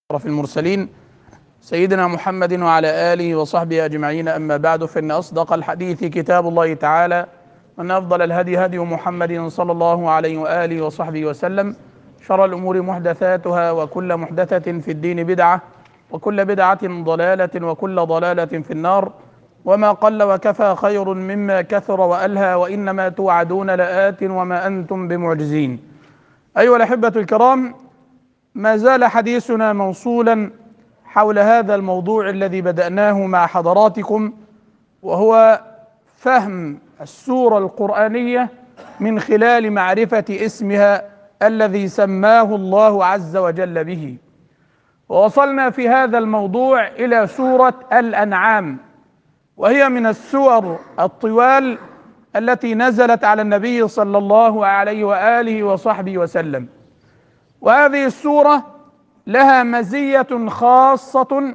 أشرف المرسلين سيدنا محمد وعلى آله وصحبه أجمعين أما بعد فإن أصدق الحديث كتاب الله تعالى وأن أفضل الهدي هدي محمد صلى الله عليه وآله وصحبه وسلم شر الأمور محدثاتها وكل محدثة في الدين بدعة وكل بدعة ضلالة وكل ضلالة في النار وما قل وكفى خير مما كثر وألهى وإنما توعدون لآت وما أنتم بمعجزين أيها الأحبة الكرام ما زال حديثنا موصولا حول هذا الموضوع الذي بدأناه مع حضراتكم وهو فهم السورة القرآنية من خلال معرفة اسمها الذي سماه الله عز وجل به ووصلنا في هذا الموضوع إلى سورة الأنعام وهي من السور الطوال التي نزلت على النبي صلى الله عليه وآله وصحبه وسلم وهذه السورة لها مزية خاصة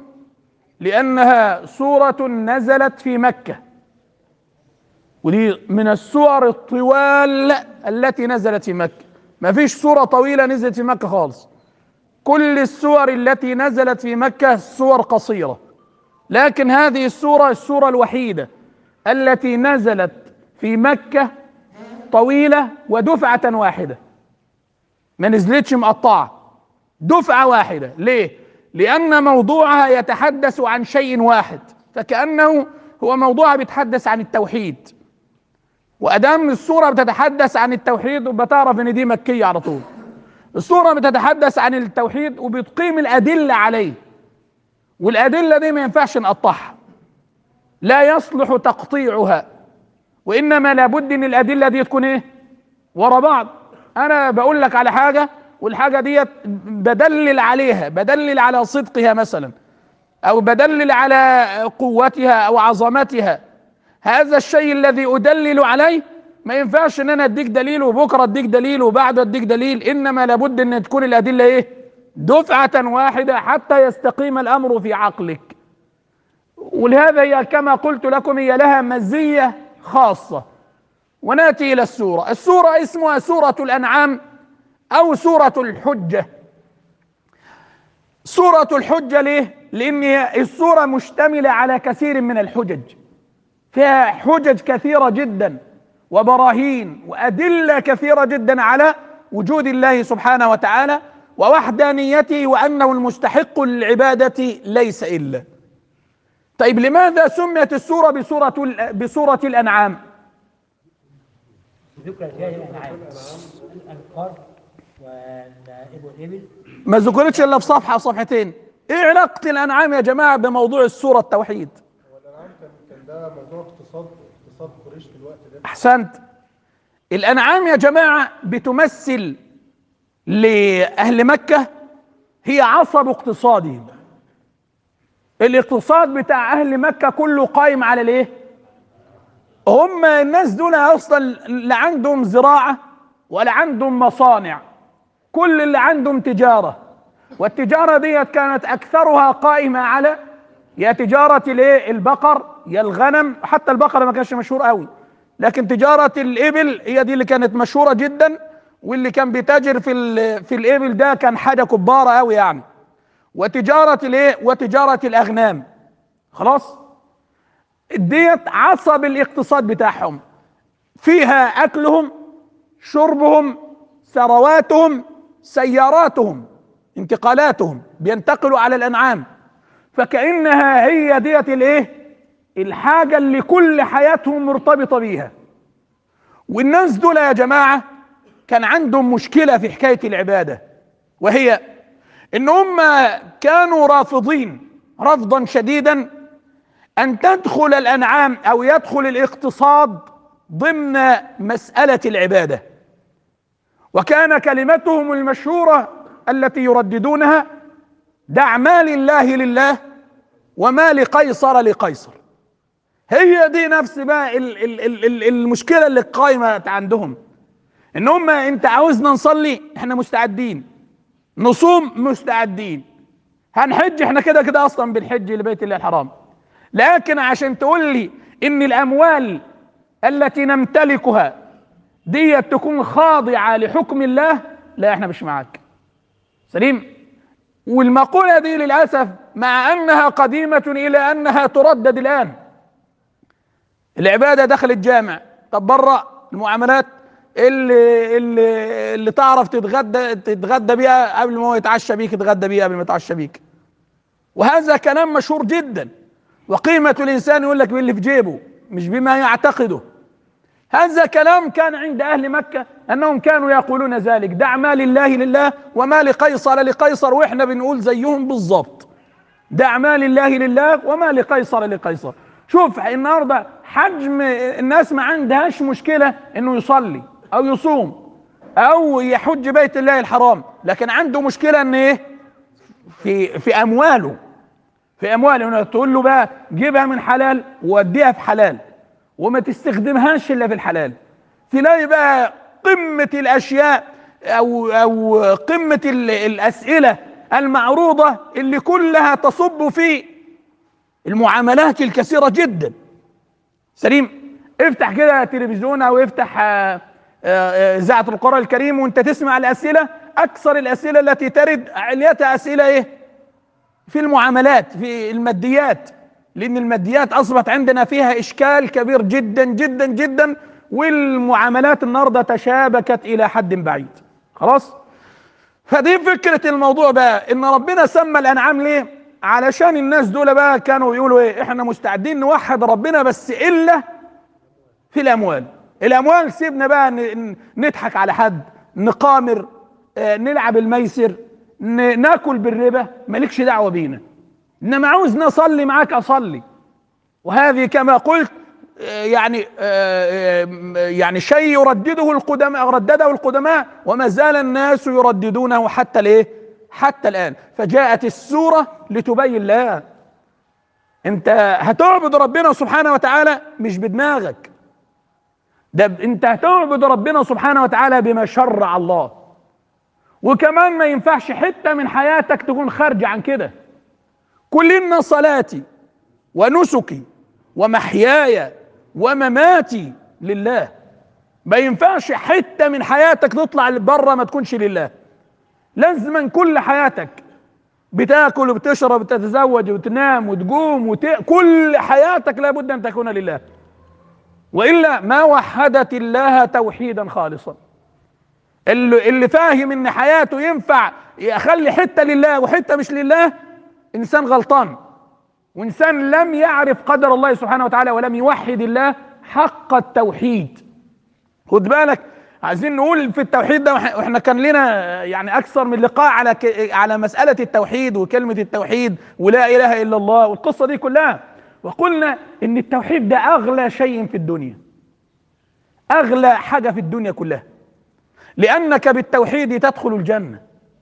لأنها سورة نزلت في مكة ودي من السور الطوال التي نزلت في مكة ما فيش سورة طويلة نزلت في مكة خالص كل السور التي نزلت في مكة سور قصيرة لكن هذه السورة السورة الوحيدة التي نزلت في مكة طويلة ودفعة واحدة ما نزلتش مقطعة دفعة واحدة ليه؟ لأن موضوعها يتحدث عن شيء واحد فكأنه هو موضوعها بيتحدث عن التوحيد وأدام السورة بتتحدث عن التوحيد بتعرف إن دي مكية على طول السورة بتتحدث عن التوحيد وبتقيم الأدلة عليه والأدلة دي ما ينفعش نقطعها لا يصلح تقطيعها وإنما لابد إن الأدلة دي تكون إيه؟ ورا بعض أنا بقول لك على حاجة والحاجة دي بدلل عليها بدلل على صدقها مثلا أو بدلل على قوتها أو عظمتها هذا الشيء الذي أدلل عليه ما ينفعش ان انا اديك دليل وبكره اديك دليل وبعده اديك دليل انما لابد ان تكون الادله ايه دفعه واحده حتى يستقيم الامر في عقلك ولهذا هي كما قلت لكم هي لها مزيه خاصه وناتي الى السوره السوره اسمها سوره الانعام او سوره الحجه سوره الحجه ليه لان السوره مشتمله على كثير من الحجج فيها حجج كثيره جدا وبراهين وادله كثيره جدا على وجود الله سبحانه وتعالى ووحدانيته وانه المستحق للعباده ليس الا. طيب لماذا سميت السوره بسوره بسوره الانعام؟ ذكر فيها الانعام الانقار والابل ما ذكرتش الا في صفحه او صفحتين. ايه علاقه الانعام يا جماعه بموضوع السوره التوحيد؟ هو الانعام كان كان ده موضوع اقتصاد اقتصاد قريش في الوقت ده احسنت الانعام يا جماعه بتمثل لاهل مكه هي عصب اقتصادهم الاقتصاد بتاع اهل مكه كله قايم على الايه هم الناس دول اصلا لا عندهم زراعه ولا عندهم مصانع كل اللي عندهم تجاره والتجاره ديت كانت اكثرها قائمه على يا تجاره الايه البقر يا الغنم حتى البقره ما كانش مشهور قوي لكن تجاره الابل هي دي اللي كانت مشهوره جدا واللي كان بيتاجر في ال- في الابل ده كان حاجه كباره قوي يعني وتجاره الايه وتجاره الاغنام خلاص ديت عصب الاقتصاد بتاعهم فيها اكلهم شربهم ثرواتهم سياراتهم انتقالاتهم بينتقلوا على الانعام فكانها هي ديت الايه الحاجه اللي كل حياتهم مرتبطه بيها والناس دول يا جماعه كان عندهم مشكله في حكايه العباده وهي ان هم كانوا رافضين رفضا شديدا ان تدخل الانعام او يدخل الاقتصاد ضمن مساله العباده وكان كلمتهم المشهوره التي يرددونها دع ما لله لله وما لقيصر لقيصر هي دي نفس بقى ال- ال- ال- ال- المشكله اللي قايمه عندهم ان هم انت عاوزنا نصلي احنا مستعدين نصوم مستعدين هنحج احنا كده كده اصلا بنحج لبيت الله الحرام لكن عشان تقول لي ان الاموال التي نمتلكها دي تكون خاضعه لحكم الله لا احنا مش معاك سليم والمقولة دي للأسف مع أنها قديمة إلى أنها تردد الآن العبادة دخل الجامع طب برا المعاملات اللي اللي اللي تعرف تتغدى تتغدى بيها قبل ما هو يتعشى بيك يتغدى بيها قبل ما يتعشى بيك وهذا كلام مشهور جدا وقيمة الإنسان يقول لك باللي في جيبه مش بما يعتقده هذا كلام كان عند أهل مكة أنهم كانوا يقولون ذلك دع ما لله لله وما لقيصر لقيصر وإحنا بنقول زيهم بالضبط دع ما لله لله وما لقيصر لقيصر شوف النهارده حجم الناس ما عندهاش مشكلة إنه يصلي أو يصوم أو يحج بيت الله الحرام لكن عنده مشكلة إن إيه في في أمواله في أمواله تقول له بقى جيبها من حلال ووديها في حلال وما تستخدمهاش الا في الحلال تلاقي بقى قمه الاشياء او او قمه ال- الاسئله المعروضه اللي كلها تصب في المعاملات الكثيره جدا سليم افتح كده تلفزيون او افتح آه، آه، اذاعه القران الكريم وانت تسمع الاسئله اكثر الاسئله التي ترد عليتها اسئله ايه في المعاملات في الماديات لان الماديات اصبحت عندنا فيها اشكال كبير جدا جدا جدا والمعاملات النهارده تشابكت الى حد بعيد خلاص فدي فكره الموضوع بقى ان ربنا سمى الانعام ليه علشان الناس دول بقى كانوا يقولوا ايه احنا مستعدين نوحد ربنا بس الا في الاموال الاموال سيبنا بقى ن- ن- نضحك على حد نقامر آه، نلعب الميسر ن- ناكل بالربا مالكش دعوه بينا انما عاوز نصلي معاك اصلي وهذه كما قلت آه، يعني آه، آه، يعني شيء يردده القدماء ردده القدماء وما زال الناس يرددونه حتى الايه حتى الان فجاءت السوره لتبين لا انت هتعبد ربنا سبحانه وتعالى مش بدماغك ده ب- انت هتعبد ربنا سبحانه وتعالى بما شرع الله وكمان ما ينفعش حته من حياتك تكون خارجه عن كده قل ان صلاتي ونسكي ومحياي ومماتي لله ما ينفعش حته من حياتك تطلع بره ما تكونش لله لازما كل حياتك بتاكل وبتشرب وتتزوج وتنام وتقوم وت... كل حياتك لابد ان تكون لله والا ما وحدت الله توحيدا خالصا اللي, اللي فاهم ان حياته ينفع يخلي حته لله وحته مش لله انسان غلطان وانسان لم يعرف قدر الله سبحانه وتعالى ولم يوحد الله حق التوحيد خد بالك عايزين نقول في التوحيد ده وإح- واحنا كان لنا يعني اكثر من لقاء على ك... على مساله التوحيد وكلمه التوحيد ولا اله الا الله والقصه دي كلها وقلنا ان التوحيد ده اغلى شيء في الدنيا اغلى حاجه في الدنيا كلها لانك بالتوحيد تدخل الجنه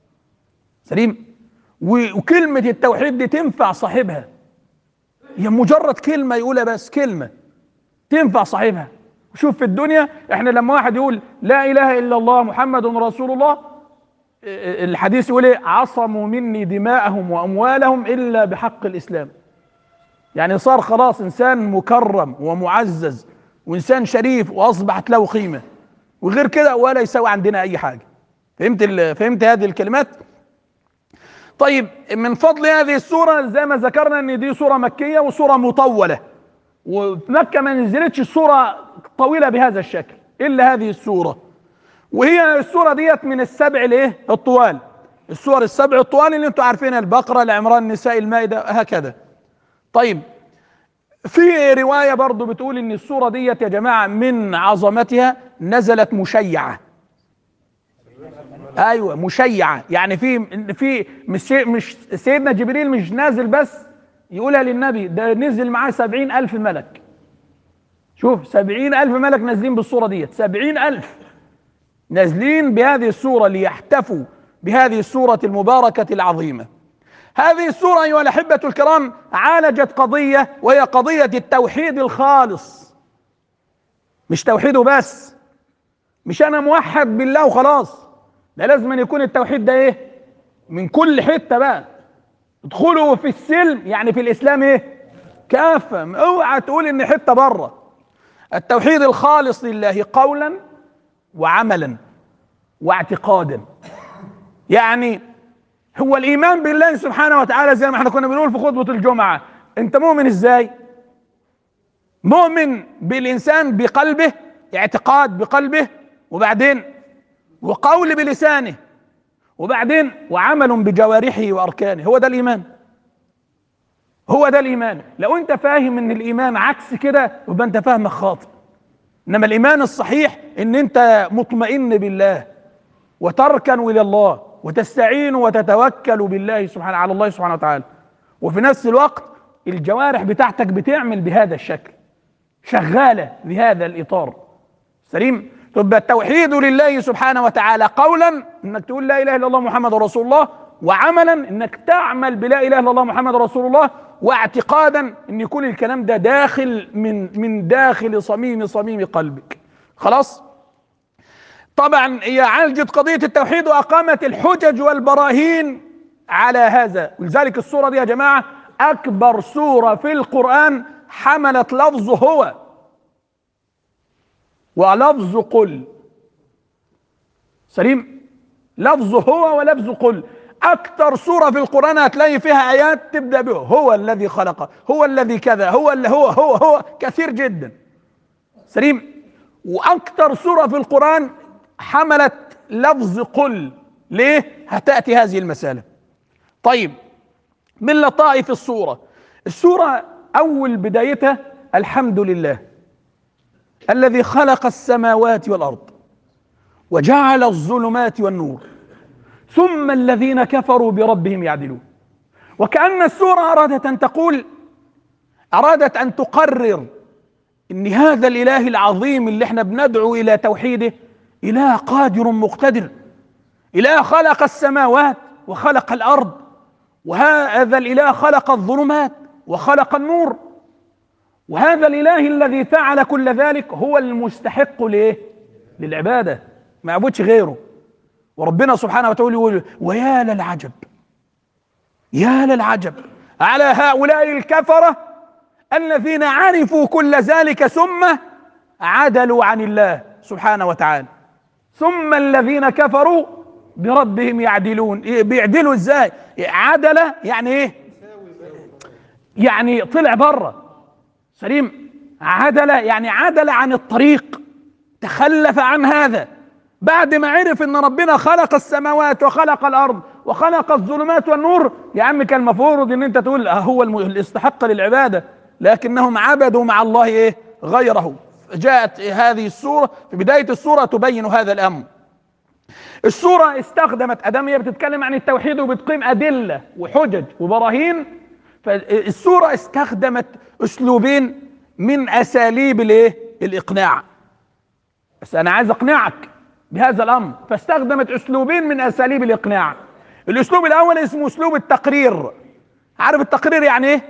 سليم و- وكلمه التوحيد دي تنفع صاحبها هي مجرد كلمه يقولها بس كلمه تنفع صاحبها شوف في الدنيا احنا لما واحد يقول لا اله الا الله محمد رسول الله اه، الحديث يقول ايه عصموا مني دماءهم واموالهم الا بحق الاسلام يعني صار خلاص انسان مكرم ومعزز وانسان شريف واصبحت له قيمه وغير كده ولا يساوي عندنا اي حاجه فهمت ال- فهمت هذه الكلمات طيب من فضل هذه السوره زي ما ذكرنا ان دي سوره مكيه وسوره مطوله وفي مكه ما نزلتش السوره طويله بهذا الشكل الا هذه السوره وهي السوره ديت من السبع الايه الطوال السور السبع الطوال اللي انتم عارفينها البقره العمران النساء المائده هكذا طيب في روايه برضو بتقول ان السوره ديت يا جماعه من عظمتها نزلت مشيعه ايوه مشيعه يعني في في مش مش سيدنا جبريل مش نازل بس يقولها للنبي ده نزل معاه سبعين ألف ملك شوف سبعين ألف ملك نازلين بالصورة ديت سبعين ألف نازلين بهذه السورة ليحتفوا بهذه السورة المباركة العظيمة هذه السورة أيها الأحبة الكرام عالجت قضية وهي قضية التوحيد الخالص مش توحيده بس مش أنا موحد بالله وخلاص ده لازم أن يكون التوحيد ده إيه من كل حتة بقى ادخلوا في السلم يعني في الإسلام إيه كافة اوعى تقول إن حتة بره التوحيد الخالص لله قولا وعملا واعتقادا يعني هو الايمان بالله سبحانه وتعالى زي ما احنا كنا بنقول في خطبه الجمعه انت مؤمن ازاي مؤمن بالانسان بقلبه اعتقاد بقلبه وبعدين وقول بلسانه وبعدين وعمل بجوارحه واركانه هو ده الايمان هو ده الايمان لو انت فاهم ان الايمان عكس كده يبقى انت فاهمك خاطئ انما الايمان الصحيح ان انت مطمئن بالله وتركن الى الله وتستعين وتتوكل بالله سبحانه على الله سبحانه وتعالى وفي نفس الوقت الجوارح بتاعتك بتعمل بهذا الشكل شغاله بهذا الاطار سليم تبقى التوحيد لله سبحانه وتعالى قولا انك تقول لا اله الا الله محمد رسول الله وعملا انك تعمل بلا اله الا الله محمد رسول الله واعتقادا ان يكون الكلام ده داخل من من داخل صميم صميم قلبك خلاص طبعا هي عالجت قضيه التوحيد واقامت الحجج والبراهين على هذا ولذلك السوره دي يا جماعه اكبر سوره في القران حملت لفظ هو ولفظ قل سليم لفظ هو ولفظ قل اكتر سوره في القران هتلاقي فيها ايات تبدا به هو الذي خلق هو الذي كذا هو اللي هو هو هو كثير جدا سليم واكتر سوره في القران حملت لفظ قل ليه هتاتي هذه المساله طيب من لطائف السوره السوره اول بدايتها الحمد لله الذي خلق السماوات والارض وجعل الظلمات والنور ثم الذين كفروا بربهم يعدلون وكأن السورة أرادت أن تقول أرادت أن تقرر إن هذا الإله العظيم اللي احنا بندعو إلى توحيده إله قادر مقتدر إله خلق السماوات وخلق الأرض وهذا الإله خلق الظلمات وخلق النور وهذا الإله الذي فعل كل ذلك هو المستحق لإيه؟ للعبادة ما يعبدش غيره وربنا سبحانه وتعالى يقول ويا للعجب يا للعجب على هؤلاء الكفرة الذين عرفوا كل ذلك ثم عدلوا عن الله سبحانه وتعالى ثم الذين كفروا بربهم يعدلون إيه بيعدلوا ازاي عدل يعني ايه يعني طلع بره سليم عدل يعني عدل عن الطريق تخلف عن هذا بعد ما عرف ان ربنا خلق السماوات وخلق الارض وخلق الظلمات والنور يا عم كان المفروض ان انت تقول هو الاستحق للعباده لكنهم عبدوا مع الله ايه غيره جاءت هذه السوره في بدايه السوره تبين هذا الامر السوره استخدمت ادام هي بتتكلم عن التوحيد وبتقيم ادله وحجج وبراهين فالسوره استخدمت اسلوبين من اساليب الايه الاقناع بس انا عايز اقنعك بهذا الامر فاستخدمت اسلوبين من اساليب الاقناع الاسلوب الاول اسمه اسلوب التقرير عارف التقرير يعني ايه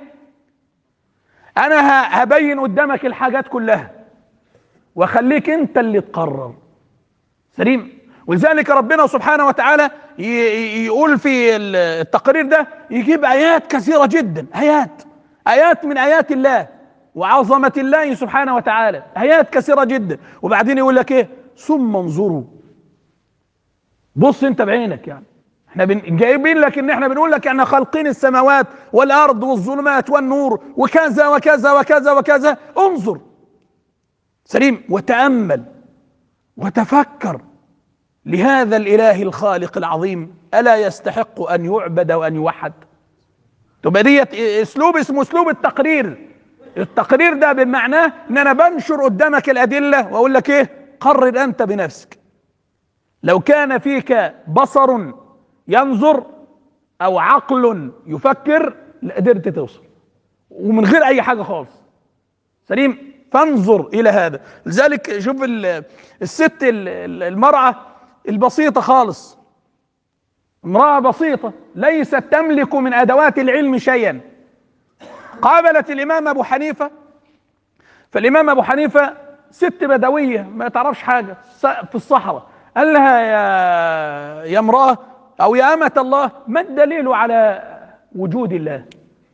انا هبين قدامك الحاجات كلها واخليك انت اللي تقرر سليم ولذلك ربنا سبحانه وتعالى يقول في التقرير ده يجيب ايات كثيره جدا ايات ايات من ايات الله وعظمه الله سبحانه وتعالى ايات كثيره جدا وبعدين يقول لك ايه ثم انظروا بص انت بعينك يعني احنا بن... جايبين لك ان احنا بنقول لك احنا خالقين السماوات والارض والظلمات والنور وكذا وكذا وكذا وكذا انظر سليم وتامل وتفكر لهذا الاله الخالق العظيم الا يستحق ان يعبد وان يوحد تبقى ديت اسلوب اسمه اسلوب التقرير التقرير ده بمعناه ان انا بنشر قدامك الادله واقول لك ايه قرر انت بنفسك لو كان فيك بصر ينظر او عقل يفكر لقدرت توصل ومن غير اي حاجه خالص سليم فانظر الى هذا لذلك شوف الست المراه البسيطه خالص امراه بسيطه ليست تملك من ادوات العلم شيئا قابلت الامام ابو حنيفه فالامام ابو حنيفه ست بدويه ما تعرفش حاجه في الصحراء قال لها يا يا امراه او يا امه الله ما الدليل على وجود الله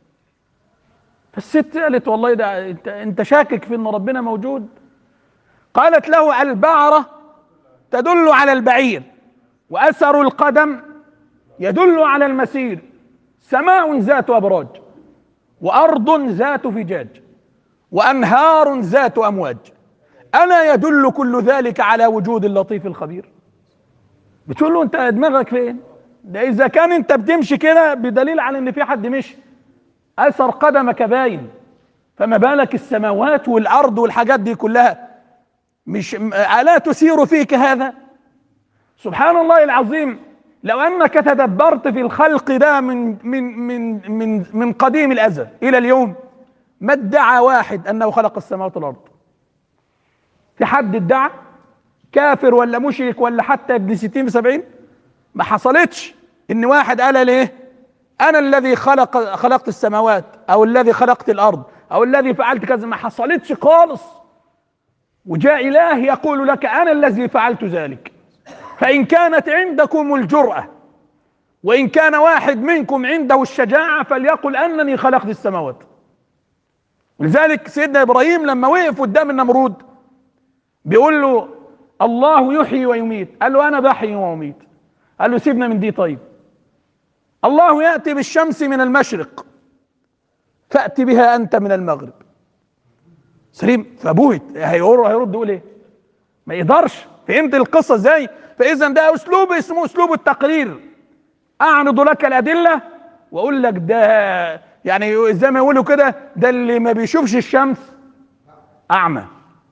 فالست قالت والله ده انت انت شاكك في ان ربنا موجود قالت له البعره تدل على البعير واثر القدم يدل على المسير سماء ذات ابراج وارض ذات فجاج وانهار ذات امواج الا يدل كل ذلك على وجود اللطيف الخبير بتقول له انت دماغك فين ده اذا كان انت بتمشي كده بدليل على ان في حد مشي اثر قدمك باين فما بالك السماوات والارض والحاجات دي كلها مش الا تثير فيك هذا سبحان الله العظيم لو انك تدبرت في الخلق ده من من من من من قديم الازل الى اليوم ما ادعى واحد انه خلق السماوات والارض في حد ادعى كافر ولا مشرك ولا حتى ابن ستين بسبعين ما حصلتش ان واحد قال ليه انا الذي خلق خلقت السماوات او الذي خلقت الارض او الذي فعلت كذا ما حصلتش خالص وجاء اله يقول لك انا الذي فعلت ذلك فان كانت عندكم الجرأة وان كان واحد منكم عنده الشجاعة فليقل انني خلقت السماوات ولذلك سيدنا ابراهيم لما وقف قدام النمرود بيقول له الله يحيي ويميت قال له انا بحيي واميت قال له سيبنا من دي طيب الله ياتي بالشمس من المشرق فات بها انت من المغرب سليم فبهت هيقول هيرد يقول ايه ما يقدرش فهمت القصه ازاي فاذا ده اسلوب اسمه اسلوب التقرير اعرض لك الادله واقول لك ده يعني زي ما يقولوا كده ده اللي ما بيشوفش الشمس اعمى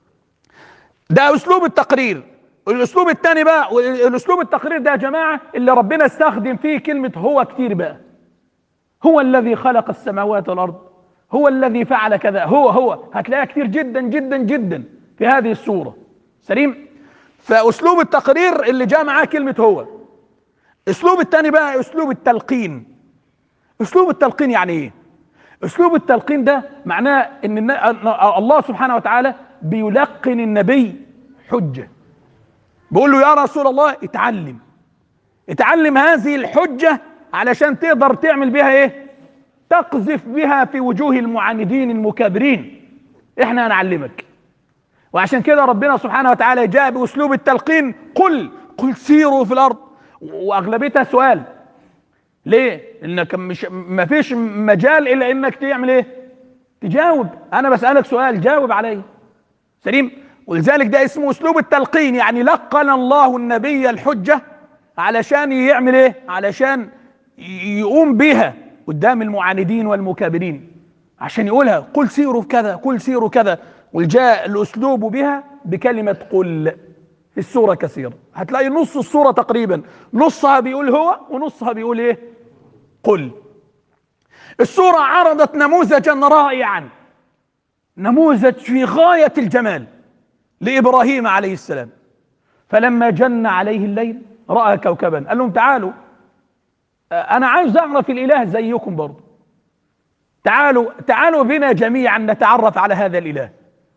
ده اسلوب التقرير الاسلوب الثاني بقى الاسلوب التقرير ده يا جماعه اللي ربنا استخدم فيه كلمه هو كتير بقى هو الذي خلق السماوات والارض هو الذي فعل كذا هو هو هتلاقيها كتير جدا جدا جدا في هذه السوره سليم فاسلوب التقرير اللي جاء معاه كلمه هو اسلوب الثاني بقى اسلوب التلقين اسلوب التلقين يعني ايه اسلوب التلقين ده معناه ان النا- الله سبحانه وتعالى بيلقن النبي حجه بيقول له يا رسول الله اتعلم اتعلم هذه الحجه علشان تقدر تعمل بها ايه تقذف بها في وجوه المعاندين المكابرين احنا هنعلمك وعشان كده ربنا سبحانه وتعالى جاء باسلوب التلقين قل قل سيروا في الارض واغلبيتها سؤال ليه انك مش ما فيش مجال الا انك تعمل ايه تجاوب انا بسالك سؤال جاوب عليه سليم ولذلك ده اسمه اسلوب التلقين يعني لقن الله النبي الحجه علشان يعمل ايه علشان ي- يقوم بها قدام المعاندين والمكابرين عشان يقولها قل سيروا كذا قل سيروا كذا وجاء الاسلوب بها بكلمه قل في السوره كثيره هتلاقي نص السوره تقريبا نصها بيقول هو ونصها بيقول ايه قل السوره عرضت نموذجا رائعا نموذج في غايه الجمال لابراهيم عليه السلام فلما جن عليه الليل راى كوكبا قال لهم تعالوا آه، انا عايز اعرف الاله زيكم برضه تعالوا تعالوا بنا جميعا نتعرف على هذا الاله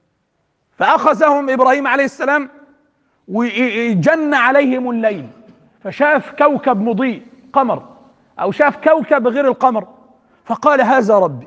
فاخذهم ابراهيم عليه السلام وجن عليهم الليل فشاف كوكب مضيء قمر او شاف كوكب غير القمر فقال هذا ربي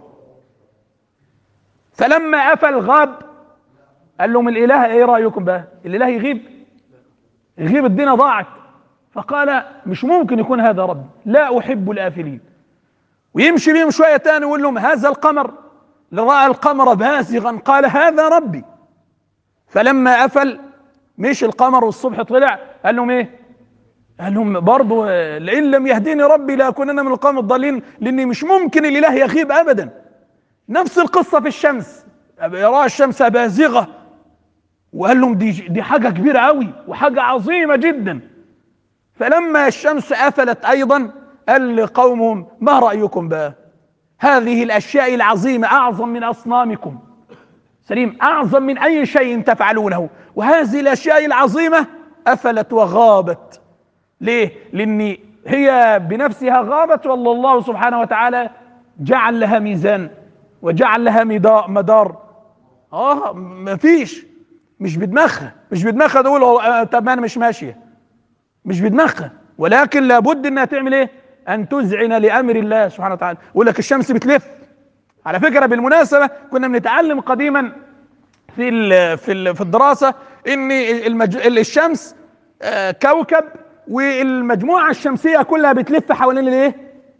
فلما افل غاب قال لهم الاله ايه رايكم بقى الاله يغيب يغيب الدنيا ضاعت فقال مش ممكن يكون هذا ربي لا احب الافلين ويمشي بهم شويه تاني ويقول لهم هذا القمر لراى القمر بازغا قال هذا ربي فلما افل مش القمر والصبح طلع قال لهم ايه قال لهم برضه آه، لئن لم يهديني ربي لاكونن من القوم الضالين لاني مش ممكن الاله يغيب ابدا نفس القصه في الشمس يرى الشمس بازغه وقال لهم دي دي حاجه كبيره قوي وحاجه عظيمه جدا فلما الشمس افلت ايضا قال لقومهم ما رايكم بقى هذه الاشياء العظيمه اعظم من اصنامكم سليم اعظم من اي شيء تفعلونه وهذه الاشياء العظيمه افلت وغابت ليه لان هي بنفسها غابت والله الله سبحانه وتعالى جعل لها ميزان وجعل لها مدا- مدار اه مفيش مش بدماغها مش بدماغها تقول آه، طب ما انا مش ماشيه مش بدماغها ولكن لابد انها تعمل ايه ان تذعن لامر الله سبحانه وتعالى يقول لك الشمس بتلف على فكره بالمناسبه كنا بنتعلم قديما في ال في ال في الدراسه ان المج... الشمس آه، كوكب والمجموعه الشمسيه كلها بتلف حوالين الايه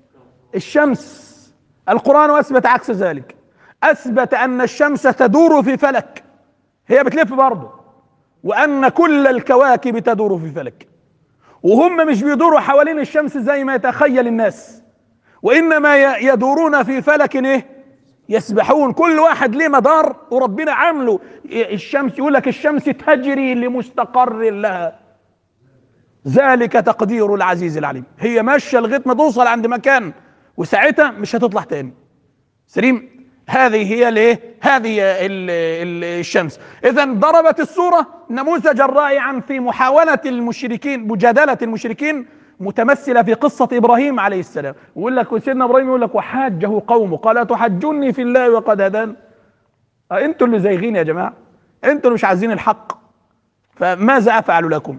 الشمس القران اثبت عكس ذلك اثبت ان الشمس تدور في فلك هي بتلف برضه وان كل الكواكب تدور في فلك وهم مش بيدوروا حوالين الشمس زي ما يتخيل الناس وانما ي- يدورون في فلك ايه يسبحون كل واحد ليه مدار وربنا عامله الشمس يقول لك الشمس تجري لمستقر لها ذلك تقدير العزيز العليم هي ماشيه لغايه ما توصل عند مكان وساعتها مش هتطلع تاني سليم هذه هي الايه هذه هي ال- ال- الشمس اذا ضربت السوره نموذجا رائعا في محاوله المشركين مجادله المشركين متمثله في قصه ابراهيم عليه السلام يقول لك سيدنا ابراهيم يقول لك وحاجه قومه قال تحجني في الله وقد هدان أه انتوا اللي زايغين يا جماعه انتوا اللي مش عايزين الحق فماذا افعل لكم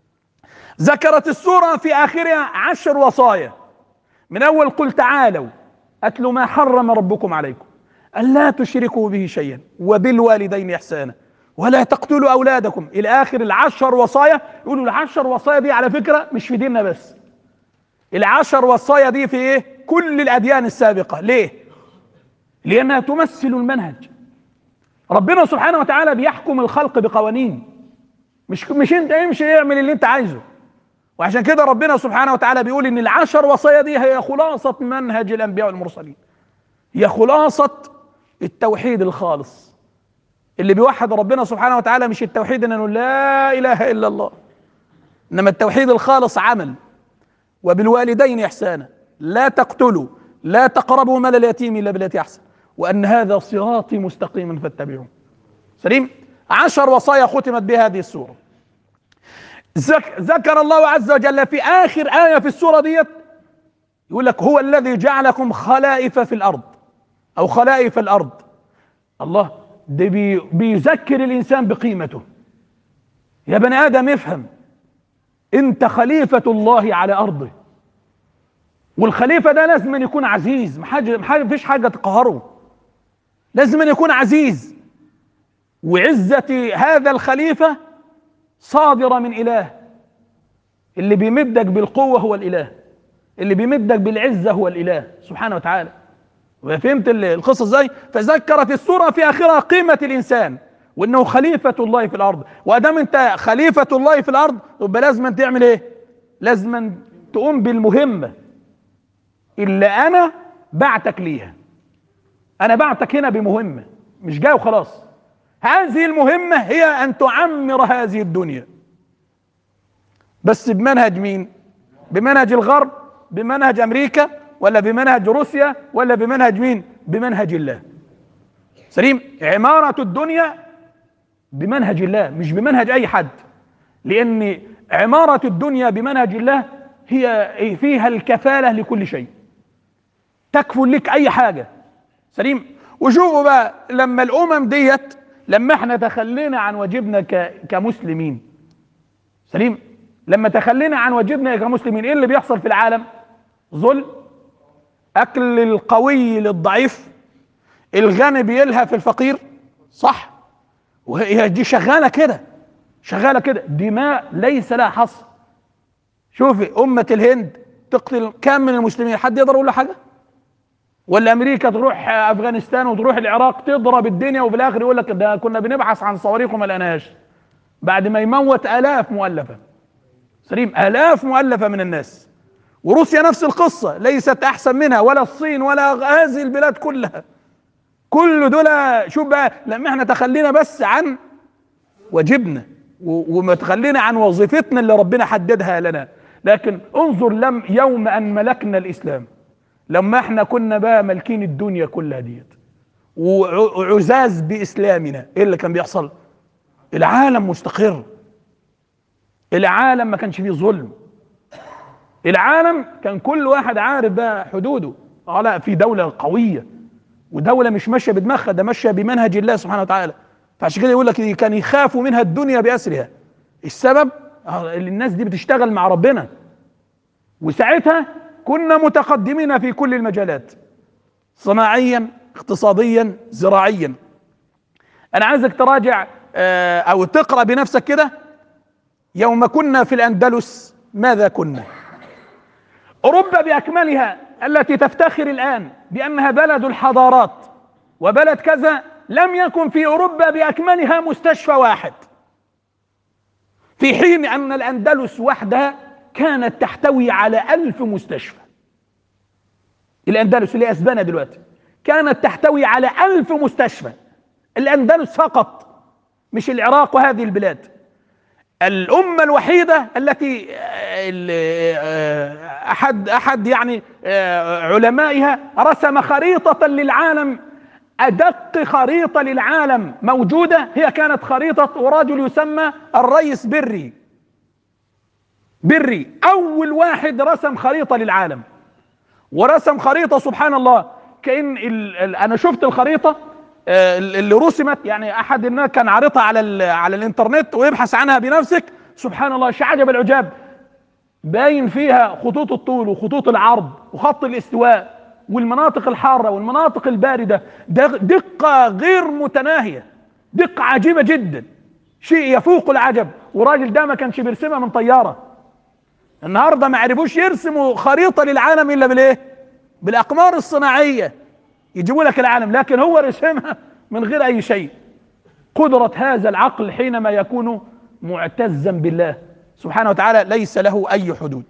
ذكرت السوره في اخرها عشر وصايا من اول قل تعالوا اتل ما حرم ربكم عليكم الا تشركوا به شيئا وبالوالدين احسانا ولا تقتلوا اولادكم الى اخر العشر وصايا يقولوا العشر وصايا دي على فكره مش في ديننا بس العشر وصايا دي في ايه كل الاديان السابقه ليه لانها تمثل المنهج ربنا سبحانه وتعالى بيحكم الخلق بقوانين مش مش انت امشي اعمل اللي انت عايزه وعشان كده ربنا سبحانه وتعالى بيقول ان العشر وصايا دي هي خلاصة منهج الانبياء والمرسلين هي خلاصة التوحيد الخالص اللي بيوحد ربنا سبحانه وتعالى مش التوحيد ان نقول لا اله الا الله انما التوحيد الخالص عمل وبالوالدين احسانا لا تقتلوا لا تقربوا مال اليتيم الا بالتي احسن وان هذا صراطي مستقيما فاتبعوه سليم عشر وصايا ختمت بها هذه السوره ذك- ذكر الله عز وجل في اخر ايه في السوره ديت يقول لك هو الذي جعلكم خلائف في الارض او خلائف الارض الله ده بي بيذكر الانسان بقيمته يا بني ادم افهم انت خليفه الله على ارضه والخليفه ده لازم أن يكون عزيز محاجة مفيش حاجه تقهره لازم أن يكون عزيز وعزه هذا الخليفه صادرة من إله اللي بيمدك بالقوة هو الإله اللي بيمدك بالعزة هو الإله سبحانه وتعالى وفهمت ال- القصة ازاي فذكر في السورة في آخرها قيمة الإنسان وإنه خليفة الله في الأرض وأدام أنت خليفة الله في الأرض يبقى لازم تعمل إيه لازم تقوم بالمهمة اللي أنا بعتك ليها أنا بعتك هنا بمهمة مش جاي وخلاص هذه المهمة هي أن تعمر هذه الدنيا بس بمنهج مين؟ بمنهج الغرب بمنهج أمريكا ولا بمنهج روسيا ولا بمنهج مين؟ بمنهج الله سليم عمارة الدنيا بمنهج الله مش بمنهج أي حد لأن عمارة الدنيا بمنهج الله هي فيها الكفالة لكل شيء تكفل لك أي حاجة سليم وشوفوا بقى لما الأمم ديت لما احنا تخلينا عن واجبنا ك- كمسلمين سليم لما تخلينا عن واجبنا كمسلمين ايه اللي بيحصل في العالم ظلم اكل القوي للضعيف الغني بيلهى في الفقير صح وهي دي شغاله كده شغاله كده دماء ليس لها حصر شوفي امه الهند تقتل كم من المسلمين حد يقدر يقول له حاجه ولا امريكا تروح افغانستان وتروح العراق تضرب الدنيا وفي الاخر يقول لك ده كنا بنبحث عن صواريخ وما لقيناهاش بعد ما يموت الاف مؤلفه سليم الاف مؤلفه من الناس وروسيا نفس القصه ليست احسن منها ولا الصين ولا هذه البلاد كلها كل دول شوف بقى لما احنا تخلينا بس عن واجبنا و- وما تخلينا عن وظيفتنا اللي ربنا حددها لنا لكن انظر لم يوم ان ملكنا الاسلام لما احنا كنا بقى مالكين الدنيا كلها ديت وع- وعزاز باسلامنا ايه اللي كان بيحصل العالم مستقر العالم ما كانش فيه ظلم العالم كان كل واحد عارف بقى حدوده اه لا في دولة قوية ودولة مش ماشية بدماغها ده ماشية بمنهج الله سبحانه وتعالى فعشان كده يقول لك دي كان يخافوا منها الدنيا بأسرها السبب آه، اللي الناس دي بتشتغل مع ربنا وساعتها كنا متقدمين في كل المجالات صناعيا اقتصاديا زراعيا انا عايزك تراجع آه، او تقرا بنفسك كده يوم كنا في الاندلس ماذا كنا اوروبا باكملها التي تفتخر الان بانها بلد الحضارات وبلد كذا لم يكن في اوروبا باكملها مستشفى واحد في حين ان الاندلس وحدها كانت تحتوي على ألف مستشفى الاندلس اللي هي اسبانيا دلوقتي كانت تحتوي على ألف مستشفى الاندلس فقط مش العراق وهذه البلاد الأمة الوحيدة التي آه، ال- آه، أحد أحد يعني آه، علمائها رسم خريطة للعالم أدق خريطة للعالم موجودة هي كانت خريطة رجل يسمى الريس بري بري أول واحد رسم خريطة للعالم ورسم خريطة سبحان الله كأن ال ال أنا شفت الخريطة آه، اللي رسمت يعني أحد الناس كان عارضها على ال على الإنترنت ويبحث عنها بنفسك سبحان الله شيء عجب العجاب باين فيها خطوط الطول وخطوط العرض وخط الاستواء والمناطق الحارة والمناطق الباردة دق- دقة غير متناهية دقة عجيبة جدا شيء يفوق العجب وراجل ده ما كانش بيرسمها من طيارة النهارده ما عرفوش يرسموا خريطه للعالم الا بالايه؟ بالاقمار الصناعيه يجيبوا لك العالم لكن هو رسمها من غير اي شيء قدره هذا العقل حينما يكون معتزا بالله سبحانه وتعالى ليس له اي حدود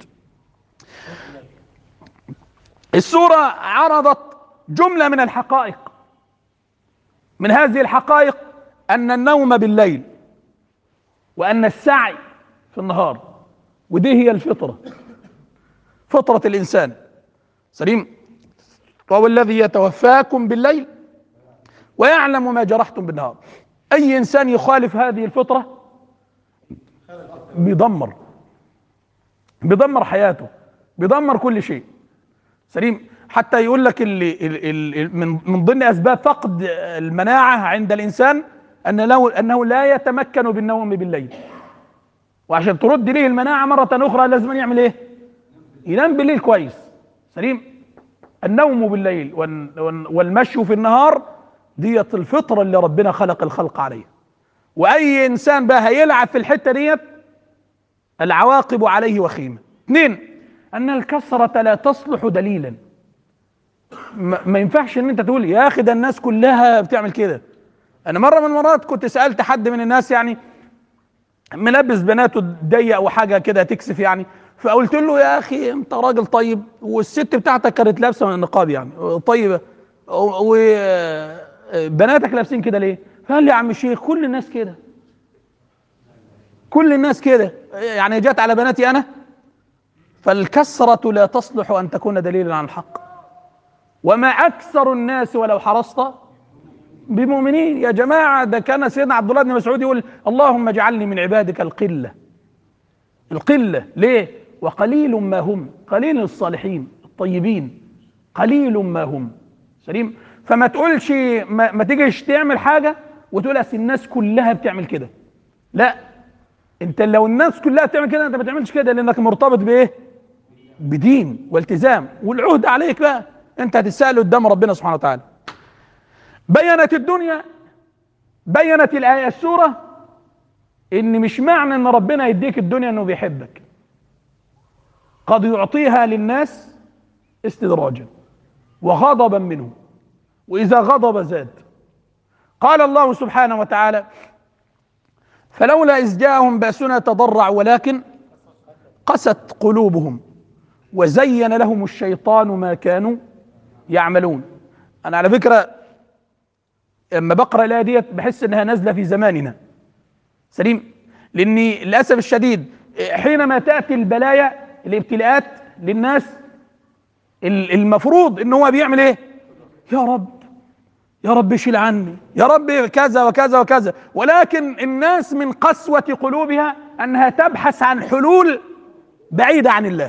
السوره عرضت جمله من الحقائق من هذه الحقائق ان النوم بالليل وان السعي في النهار ودي هي الفطرة فطرة الإنسان سليم وهو الذي يتوفاكم بالليل ويعلم ما جرحتم بالنهار أي إنسان يخالف هذه الفطرة بيدمر بيدمر حياته بيدمر كل شيء سليم حتى يقول لك اللي ال- ال- من من ضمن اسباب فقد المناعه عند الانسان ان له انه لا يتمكن بالنوم بالليل وعشان ترد ليه المناعة مرة أخرى لازم يعمل إيه؟ ينام بالليل كويس سليم النوم بالليل وال- وال- والمشي في النهار ديت الفطرة اللي ربنا خلق الخلق عليها وأي إنسان بقى هيلعب في الحتة ديت العواقب عليه وخيمة اثنين أن الكسرة لا تصلح دليلا ما ما ينفعش ان انت تقول يا اخي ده الناس كلها بتعمل كده انا مره من المرات كنت سالت حد من الناس يعني ملبس بناته ضيق وحاجه كده تكسف يعني فقلت له يا اخي انت راجل طيب والست بتاعتك كانت لابسه نقاب يعني طيبه وبناتك لابسين كده ليه؟ فقال لي يا عم الشيخ كل الناس كده كل الناس كده يعني جت على بناتي انا فالكسرة لا تصلح ان تكون دليلا عن الحق وما اكثر الناس ولو حرصت بمؤمنين يا جماعه ده كان سيدنا عبد الله بن مسعود يقول اللهم اجعلني من عبادك القله القله ليه وقليل ما هم قليل الصالحين الطيبين قليل ما هم سليم فما تقولش ما, ما تيجيش تعمل حاجه وتقول اصل الناس كلها بتعمل كده لا انت لو الناس كلها بتعمل كده انت ما تعملش كده لانك مرتبط بايه بدين والتزام والعهد عليك بقى انت هتتسال قدام ربنا سبحانه وتعالى بينت الدنيا بينت الآية السورة إن مش معنى إن ربنا يديك الدنيا إنه بيحبك قد يعطيها للناس استدراجا وغضبا منه وإذا غضب زاد قال الله سبحانه وتعالى فلولا إذ جاءهم بأسنا تضرعوا ولكن قست قلوبهم وزين لهم الشيطان ما كانوا يعملون أنا على فكرة لما بقرا الايه ديت بحس انها نازله في زماننا سليم لاني للاسف الشديد حينما تاتي البلايا الابتلاءات للناس ال- المفروض ان هو بيعمل ايه يا رب يا رب شيل عني يا رب كذا وكذا وكذا ولكن الناس من قسوه قلوبها انها تبحث عن حلول بعيده عن الله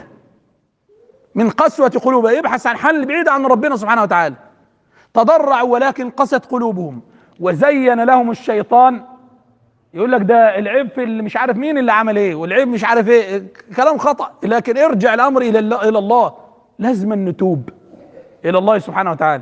من قسوه قلوبها يبحث عن حل بعيد عن ربنا سبحانه وتعالى تضرعوا ولكن قست قلوبهم وزين لهم الشيطان يقول لك ده العيب في اللي مش عارف مين اللي عمل ايه والعيب مش عارف ايه كلام خطأ لكن ارجع الامر الى الله الى الله لازم نتوب الى الله سبحانه وتعالى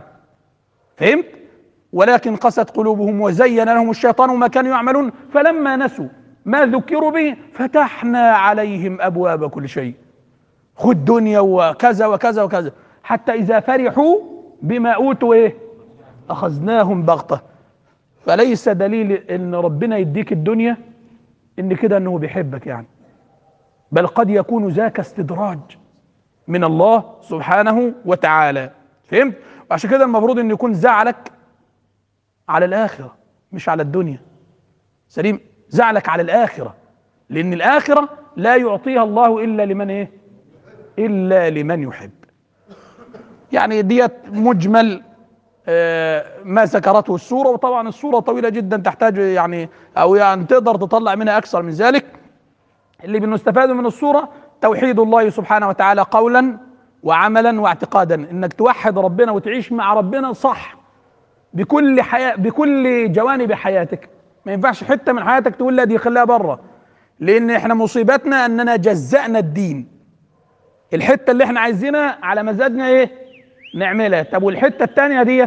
فهمت ولكن قست قلوبهم وزين لهم الشيطان ما كانوا يعملون فلما نسوا ما ذكروا به فتحنا عليهم ابواب كل شيء خد دنيا وكذا وكذا وكذا حتى اذا فرحوا بما اوتوا ايه اخذناهم بغته فليس دليل ان ربنا يديك الدنيا ان كده انه بيحبك يعني بل قد يكون ذاك استدراج من الله سبحانه وتعالى فهمت وعشان كده المفروض ان يكون زعلك على الاخره مش على الدنيا سليم زعلك على الاخره لان الاخره لا يعطيها الله الا لمن ايه الا لمن يحب يعني ديت مجمل آه، ما ذكرته السوره وطبعا السوره طويله جدا تحتاج يعني او يعني تقدر تطلع منها اكثر من ذلك اللي بنستفاده من السوره توحيد الله سبحانه وتعالى قولا وعملا واعتقادا انك توحد ربنا وتعيش مع ربنا صح بكل حياة بكل جوانب حياتك ما ينفعش حته من حياتك تقول لا دي خليها بره لان احنا مصيبتنا اننا جزأنا الدين الحته اللي احنا عايزينها على مزاجنا ايه نعملها طب والحته الثانيه ديت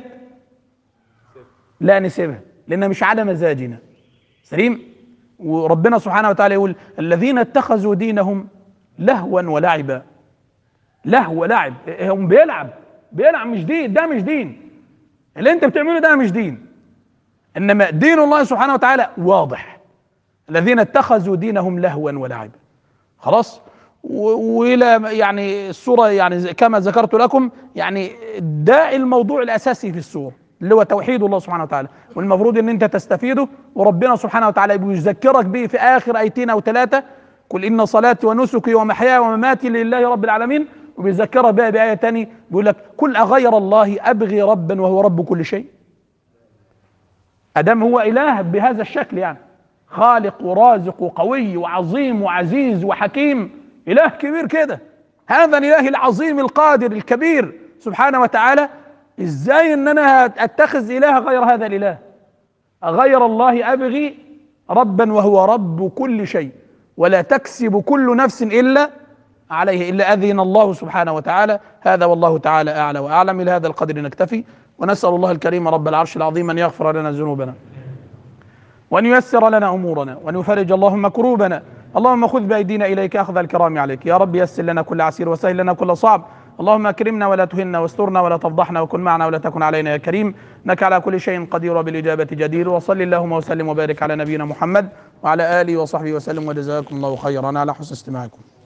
لا نسيبها لانها مش على مزاجنا سليم وربنا سبحانه وتعالى يقول الذين اتخذوا دينهم لهوا ولعبا لهو لعب هم بيلعب بيلعب مش دين ده مش دين اللي انت بتعمله ده مش دين انما دين الله سبحانه وتعالى واضح الذين اتخذوا دينهم لهوا ولعبا خلاص و- والى يعني السوره يعني زي- كما ذكرت لكم يعني ده الموضوع الاساسي في السوره اللي هو توحيد الله سبحانه وتعالى والمفروض ان انت تستفيده وربنا سبحانه وتعالى بيذكرك به في اخر ايتين او ثلاثه قل ان صلاتي ونسكي ومحياي ومماتي لله رب العالمين وبيذكرك بها بايه تاني بيقول لك قل اغير الله ابغي ربا وهو رب كل شيء ادم هو اله بهذا الشكل يعني خالق ورازق وقوي وعظيم وعزيز وحكيم اله كبير كده هذا الاله العظيم القادر الكبير سبحانه وتعالى ازاي ان انا اتخذ اله غير هذا الاله غير الله ابغي ربا وهو رب كل شيء ولا تكسب كل نفس الا عليه الا اذن الله سبحانه وتعالى هذا والله تعالى اعلى واعلم الى هذا القدر نكتفي ونسال الله الكريم رب العرش العظيم ان يغفر لنا ذنوبنا وأن ييسر لنا أمورنا وأن يفرج اللهم كروبنا اللهم خذ بأيدينا إليك أخذ الكرام عليك يا رب يسر لنا كل عسير وسهل لنا كل صعب اللهم أكرمنا ولا تهنا واسترنا ولا تفضحنا وكن معنا ولا تكن علينا يا كريم إنك على كل شيء قدير وبالإجابة جدير وصل اللهم وسلم وبارك على نبينا محمد وعلى آله وصحبه وسلم وجزاكم الله خيرا على حسن استماعكم